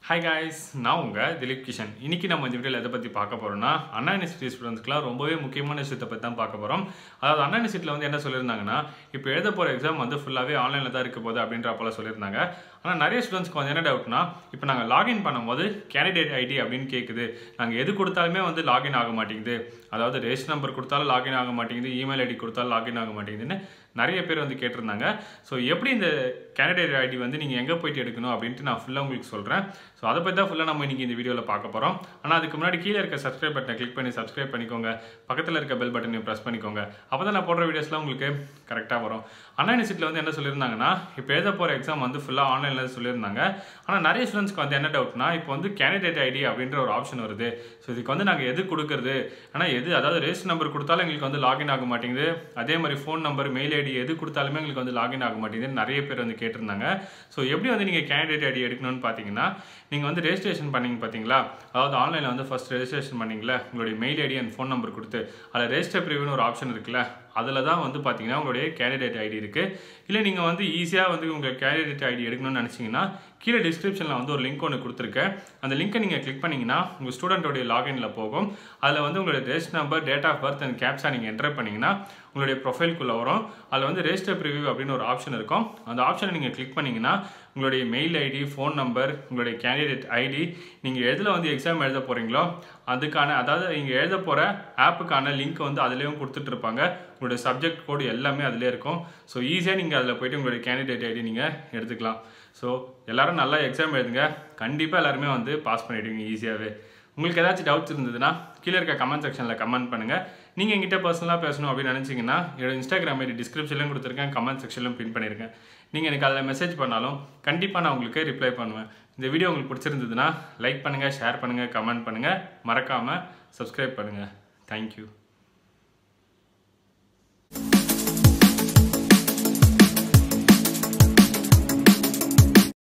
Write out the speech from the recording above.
hi guys நான் உங்கள் திலீப் கிஷன் இன்னைக்கு நம்ம இந்த வீடியோவில் எதை பற்றி பார்க்க போகிறோம்னா அண்ணா யூனிவர்சிட்டி ஸ்டூடெண்ட்ஸ்க்குலாம் ரொம்பவே முக்கியமான விஷயத்தை பற்றி தான் பார்க்க போகிறோம் அதாவது அண்ணா யூனிவர்சிட்டியில் வந்து என்ன சொல்லியிருந்தாங்கன்னா இப்போ எழுத போகிற எக்ஸாம் வந்து ஃபுல்லாகவே ஆன்லைனில் தான் இருக்க போகுது அப்படின்ற போல சொல்லியிருந்தாங்க ஆனால் நிறைய ஸ்டூடெண்ட்ஸ்க்கு வந்து என்ன டவுட்னா இப்போ நாங்கள் லாகின் பண்ணும்போது கேண்டிடேட் ஐடி அப்படின்னு கேட்குது நாங்கள் எது கொடுத்தாலுமே வந்து லாகின் ஆக மாட்டேங்குது அதாவது ரேஷன் நம்பர் கொடுத்தாலும் லாகின் ஆக மாட்டேங்குது இமெயில் ஐடி கொடுத்தாலும் லாகின் ஆக மாட்டேங்குதுன்னு நிறைய பேர் வந்து கேட்டிருந்தாங்க ஸோ எப்படி இந்த கேண்டிடேட் ஐடி வந்து நீங்கள் எங்கே போயிட்டு எடுக்கணும் அப்படின்ட்டு நான் ஃபுல்லாக உங்களுக்கு சொல்கிறேன் ஸோ அதை பற்றி தான் ஃபுல்லாக நம்ம இன்றைக்கி இந்த வீடியோவில் பார்க்க போகிறோம் ஆனால் அதுக்கு முன்னாடி கீழே இருக்க சப்ஸ்கிரைப் பட்டனை கிளிக் பண்ணி சப்ஸ்கிரைப் பண்ணிக்கோங்க பக்கத்தில் இருக்க பெல் பட்டனையும் ப்ரெஸ் பண்ணிக்கோங்க அப்போ தான் நான் போடுற வீடியோஸ்லாம் உங்களுக்கு கரெக்டாக வரும் அண்ணா யூனிவர்சிட்டியில் வந்து என்ன சொல்லியிருந்தாங்கன்னா இப்போ எழுத போகிற எக்ஸாம் வந்து ஃபுல்லாக ஆன்லைனில் சொல்லியிருந்தாங்க ஆனால் நிறைய ஸ்டூடெண்ட்ஸ்க்கு வந்து என்ன டவுட்னா இப்போ வந்து கேண்டிடேட் ஐடி அப்படின்ற ஒரு ஆப்ஷன் வருது ஸோ இதுக்கு வந்து நாங்கள் எது கொடுக்குறது ஆனால் எது அதாவது ரேஷன் நம்பர் கொடுத்தாலும் எங்களுக்கு வந்து லாகின் ஆக மாட்டேங்குது அதே மாதிரி ஃபோன் நம்பர் மெயில் ஐடி எது கொடுத்தாலுமே எங்களுக்கு வந்து லாகின் ஆக மாட்டேங்குதுன்னு நிறைய பேர் வந்து கேட்டிருந்தாங்க ஸோ எப்படி வந்து நீங்கள் கேண்டிடேட் ஐடி எடுக்கணும்னு பார்த்தீங்கன்னா நீங்கள் வந்து ரெஜிஸ்ட்ரேஷன் பண்ணீங்க பார்த்தீங்களா அதாவது ஆன்லைனில் வந்து ஃபஸ்ட் ரெஜிஸ்ட்ரேஷன் பண்ணீங்களா உங்களுடைய mail ID and phone number கொடுத்து அதில் ரெஜிஸ்டர் ப்ரிவியூன்னு ஒரு ஆப்ஷன் இருக்குல்ல அதில் தான் வந்து பார்த்தீங்கன்னா உங்களுடைய கேண்டிடேட் ஐடி இருக்குது இல்லை நீங்கள் வந்து ஈஸியாக வந்து உங்கள் கேண்டிடேட் ஐடி எடுக்கணும்னு நினச்சிங்கன்னா கீழே டிஸ்கிரிப்ஷனில் வந்து ஒரு லிங்க் ஒன்று கொடுத்துருக்கேன் அந்த லிங்க்கை நீங்கள் கிளிக் பண்ணிங்கன்னா உங்கள் ஸ்டூடெண்ட்டோடைய லாகின்ல போகும் அதில் வந்து உங்களுடைய register number date of birth and captcha நீங்கள் என்டர் பண்ணிங்கன்னா உங்களுடைய ப்ரொஃபைல்குள்ளே வரும் அதில் வந்து ரெஜிஸ்டர் ப்ரிவியூ அப்படின்னு ஒரு ஆப்ஷன் இருக்கும் அந்த ஆப்ஷனை நீங்கள் கிளிக் பண்ணிங்கன்னா உங்களுடைய மெயில் ஐடி ஃபோன் நம்பர் உங்களுடைய கேண்டிடேட் ஐடி நீங்கள் எதில் வந்து எக்ஸாம் எழுத போகிறீங்களோ அதுக்கான அதாவது நீங்கள் எழுத போகிற ஆப்புக்கான லிங்க் வந்து அதுலேயும் கொடுத்துட்ருப்பாங்க உங்களுடைய சப்ஜெக்ட் கோடு எல்லாமே அதிலே இருக்கும் ஸோ ஈஸியாக நீங்கள் அதில் போயிட்டு உங்களுடைய கேண்டிடேட் ஐடி நீங்கள் எடுத்துக்கலாம் ஸோ எல்லாரும் நல்லா எக்ஸாம் எழுதுங்க கண்டிப்பாக எல்லாருமே வந்து பாஸ் பண்ணிவிடுவீங்க ஈஸியாகவே உங்களுக்கு ஏதாச்சும் டவுட்ஸ் இருந்ததுன்னா கீழே இருக்க கமெண்ட் செக்ஷனில் கமெண்ட் பண்ணுங்கள் நீங்கள் எங்கிட்ட பர்சனலாக பேசணும் அப்படின்னு நினச்சிங்கன்னா என்னோட இன்ஸ்டாகிராம் ஐடி டிஸ்கிரிப்ஷன்லையும் கொடுத்துருக்கேன் கமெண்ட் செக்ஷன்லையும் பின் பண்ணியிருக்கேன் நீங்கள் எனக்கு அதில் மெசேஜ் பண்ணாலும் கண்டிப்பாக நான் உங்களுக்கு ரிப்ளை பண்ணுவேன் இந்த வீடியோ உங்களுக்கு பிடிச்சிருந்ததுன்னா லைக் பண்ணுங்கள் ஷேர் பண்ணுங்கள் கமெண்ட் பண்ணுங்கள் மறக்காமல் சப்ஸ்கிரைப் பண்ணுங்கள் தேங்க்யூ